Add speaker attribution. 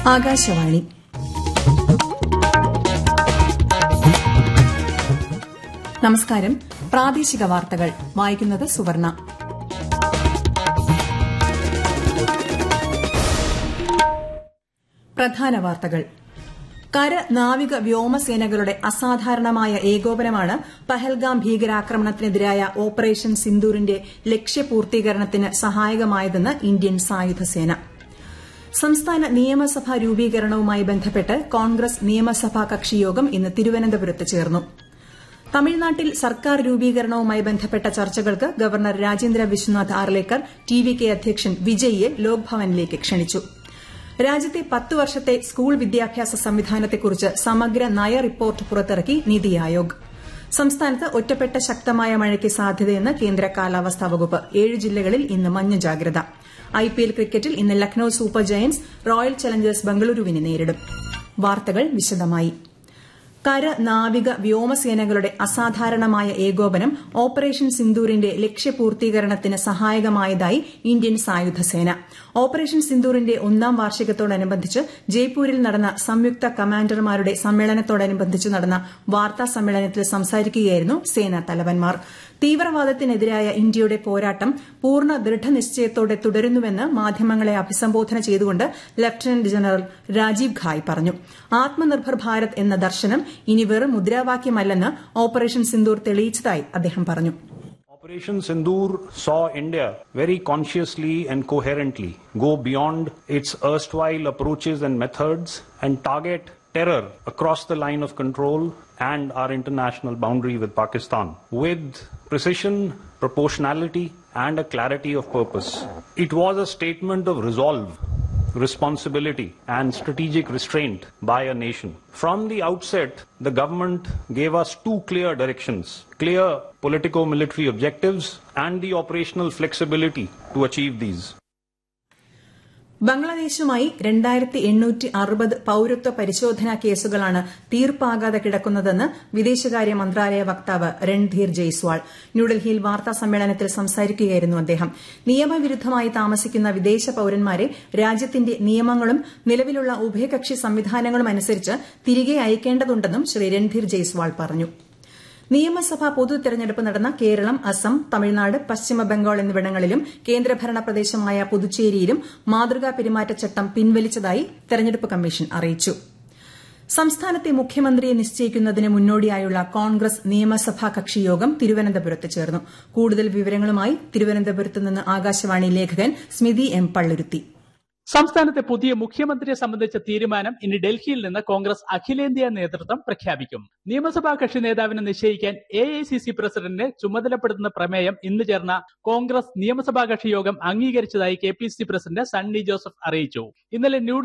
Speaker 1: ആകാശവാണി നമസ്കാരം പ്രാദേശിക വാർത്തകൾ വായിക്കുന്നത് സുവർണ പ്രധാന വാർത്തകൾ കര നാവിക വ്യോമസേനകളുടെ അസാധാരണമായ ഏകോപനമാണ് പഹൽഗാം ഭീകരാക്രമണത്തിനെതിരായ ഓപ്പറേഷൻ സിന്ദൂറിന്റെ ലക്ഷ്യപൂർത്തീകരണത്തിന് സഹായകമായതെന്ന് ഇന്ത്യൻ സായുധസേന സംസ്ഥാന നിയമസഭാ രൂപീകരണവുമായി ബന്ധപ്പെട്ട് കോൺഗ്രസ് നിയമസഭാ കക്ഷിയോഗം ഇന്ന് തിരുവനന്തപുരത്ത് ചേർന്നു തമിഴ്നാട്ടിൽ സർക്കാർ രൂപീകരണവുമായി ബന്ധപ്പെട്ട ചർച്ചകൾക്ക് governor Rajendra Vishwanath Arlekar T V K അധ്യക്ഷൻ വിജയിയെ ലോക്ഭവനിലേക്ക് ക്ഷണിച്ചു രാജ്യത്തെ പത്ത് വർഷത്തെ സ്കൂൾ വിദ്യാഭ്യാസ സംവിധാനത്തെക്കുറിച്ച് സമഗ്ര നയ റിപ്പോർട്ട് പുറത്തിറക്കി നിതി ആയോഗ് സംസ്ഥാനത്ത് ഒറ്റപ്പെട്ട ശക്തമായ മഴയ്ക്ക് സാധ്യതയെന്ന് കേന്ദ്ര കാലാവസ്ഥാ വകുപ്പ് ഏഴ് ജില്ലകളിൽ ഇന്ന് മഞ്ഞ ജാഗ്രത ഐപിഎൽ ക്രിക്കറ്റിൽ ഇന്ന് Lucknow Super Giants Royal Challengers ബംഗളൂരുവിനെ നേരിടും വാർത്തകൾ വിശദമായി കര നാവിക വ്യോമസേനകളുടെ അസാധാരണമായ ഏകോപനം ഓപ്പറേഷൻ സിന്ദൂറിന്റെ ലക്ഷ്യപൂർത്തീകരണത്തിന് സഹായകമായതായി ഇന്ത്യൻ സായുധസേന ഓപ്പറേഷൻ സിന്ദൂറിന്റെ ഒന്നാം വാർഷികത്തോടനുബന്ധിച്ച് ജയ്പൂരിൽ നടന്ന സംയുക്ത കമാൻഡർമാരുടെ സമ്മേളനത്തോടനുബന്ധിച്ച് നടന്ന വാർത്താ സമ്മേളനത്തിൽ സംസാരിക്കുകയായിരുന്നു സേനാ തലവന്മാർ തീവ്രവാദത്തിനെതിരായ ഇന്ത്യയുടെ പോരാട്ടം പൂർണ്ണ ദൃഢനിശ്ചയത്തോടെ തുടരുന്നുവെന്ന് മാധ്യമങ്ങളെ അഭിസംബോധന ചെയ്തുകൊണ്ട് ലഫ്റ്റനന്റ് ജനറൽ രാജീവ് ഖായ് പറഞ്ഞു ആത്മനിർഭർ ഭാരത് എന്ന ദർശനം ഇനി വെറും മുദ്രാവാക്യമല്ലെന്ന് ഓപ്പറേഷൻ സിന്ദൂർ തെളിയിച്ചതായി അദ്ദേഹം പറഞ്ഞു
Speaker 2: Operation Sindoor saw India very consciously and coherently go beyond its erstwhile approaches and methods and target terror across the line of control and our international boundary with Pakistan with precision, proportionality, and a clarity of purpose. It was a statement of resolve responsibility and strategic restraint by a nation. From the outset, the government gave us two clear directions clear politico military objectives and the operational flexibility to achieve these.
Speaker 1: ബംഗ്ലാദേശുമായി രണ്ടായിരത്തി എണ്ണൂറ്റി അറുപത് പൌരത്വ പരിശോധനാ കേസുകളാണ് തീർപ്പാകാതെ കിടക്കുന്നതെന്ന് വിദേശകാര്യ മന്ത്രാലയ വക്താവ് രൺധീർ ജയ്സ്വാൾ ന്യൂഡൽഹിയിൽ വാർത്താ സമ്മേളനത്തിൽ സംസാരിക്കുകയായിരുന്നു അദ്ദേഹം നിയമവിരുദ്ധമായി താമസിക്കുന്ന വിദേശ പൌരന്മാരെ രാജ്യത്തിന്റെ നിയമങ്ങളും നിലവിലുള്ള ഉഭയകക്ഷി സംവിധാനങ്ങളും അനുസരിച്ച് തിരികെ അയക്കേണ്ടതുണ്ടെന്നും ശ്രീ രൺധീർ ജയ്സ്വാൾ പറഞ്ഞു നിയമസഭാ പൊതു തെരഞ്ഞെടുപ്പ് നടന്ന കേരളം അസം തമിഴ്നാട് പശ്ചിമബംഗാൾ എന്നിവിടങ്ങളിലും കേന്ദ്രഭരണ പ്രദേശമായ പുതുച്ചേരിയിലും മാതൃകാ പെരുമാറ്റച്ചട്ടം പിൻവലിച്ചതായി തെരഞ്ഞെടുപ്പ് കമ്മീഷൻ അറിയിച്ചു സംസ്ഥാനത്തെ മുഖ്യമന്ത്രിയെ നിശ്ചയിക്കുന്നതിന് മുന്നോടിയായുള്ള കോൺഗ്രസ് നിയമസഭാ കക്ഷിയോഗം തിരുവനന്തപുരത്ത് ചേർന്നു കൂടുതൽ വിവരങ്ങളുമായി തിരുവനന്തപുരത്ത് നിന്ന് ആകാശവാണി ലേഖകൻ സ്മിതി എം പള്ളുരുത്തി
Speaker 3: സംസ്ഥാനത്തെ പുതിയ മുഖ്യമന്ത്രിയെ സംബന്ധിച്ച തീരുമാനം ഇനി ഡൽഹിയിൽ നിന്ന് കോൺഗ്രസ് അഖിലേന്ത്യാ നേതൃത്വം പ്രഖ്യാപിക്കും നിയമസഭാ കക്ഷി നേതാവിനെ നിശ്ചയിക്കാൻ എ ഐ സി സി പ്രസിഡന്റിനെ ചുമതലപ്പെടുത്തുന്ന പ്രമേയം ഇന്ന് ചേർന്ന കോൺഗ്രസ് നിയമസഭാ കക്ഷി യോഗം അംഗീകരിച്ചതായി K P C president Sunny Joseph അറിയിച്ചു ഇന്നലെ ന്യൂഡൽഹി